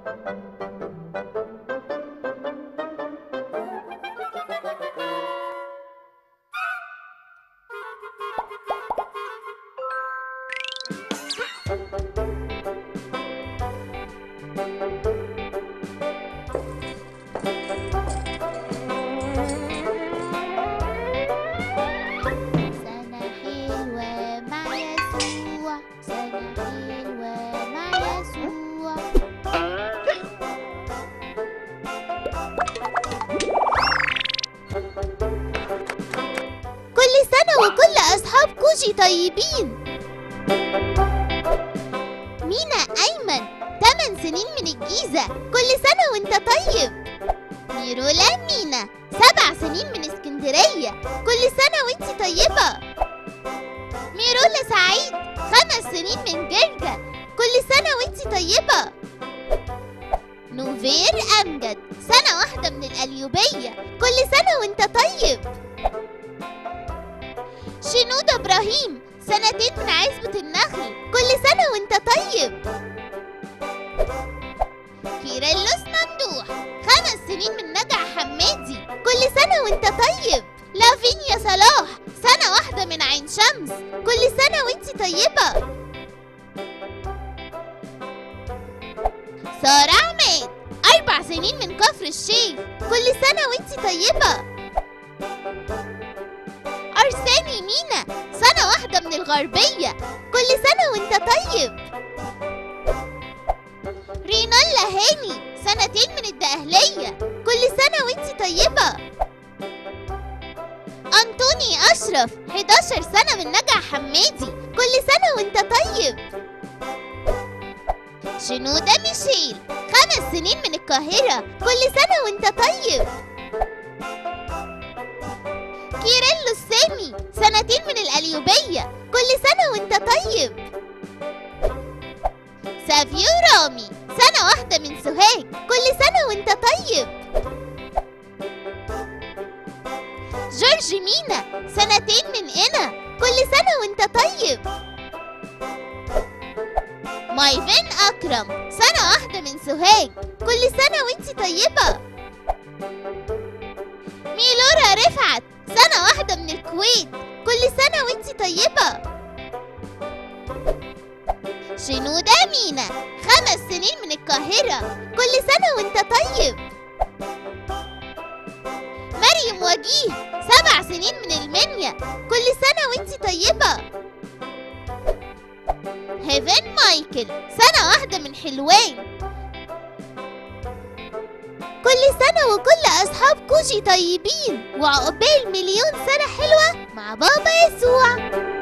سنة حلوة مع يسوع سنة حلوة مع يسوع كل سنة وكل أصحاب كوجي طيبين مينا أيمن 8 سنين من الجيزة كل سنة وانت طيب ميرولا مينا سبع سنين من اسكندرية كل سنة وانت طيبة ميرولا سعيد خمس سنين من جرجة كل سنة وانت طيبة نوفير أمجد سنة واحدة من القليوبية كل سنة وانت طيب شنود إبراهيم سنتين من عزبة النخل كل سنة وانت طيب كيرلس ممدوح خمس سنين من نجع حمادي كل سنة وانت طيب لافينيا صلاح سنة واحدة من عين شمس كل سنة وانت طيبة سارة عماد أربع سنين من كفر الشيخ كل سنة وانت طيبة أرساني مينا سنة واحدة من الغربية كل سنة وانت طيب رينالا هاني سنتين من الدقهلية كل سنة وانت طيبة أنطوني أشرف 11 سنة من نجع حمادي كل سنة وانت طيب شنودة ميشيل خمس سنين من القاهرة كل سنة وانت طيب كيريلو السامي سنتين من القليوبية كل سنة وانت طيب سافيو رامي سنة واحدة من سوهاج كل سنة وانت طيب جورج مينا سنتين من إنا كل سنة وانت طيب مايفين أكرم سنة واحدة من سوهاج كل سنة وانت طيبة ميلورا رفعت سنة واحدة من الكويت كل سنة وانت طيبة شنودة مينا خمس سنين من القاهرة كل سنة وانت طيب مريم وجيه سبع سنين من المنيا كل سنة وانت طيبة هيفن مايكل سنة واحدة من حلوان كل سنة وكل أصحاب كوجي طيبين وعقبال مليون سنة حلوة مع بابا يسوع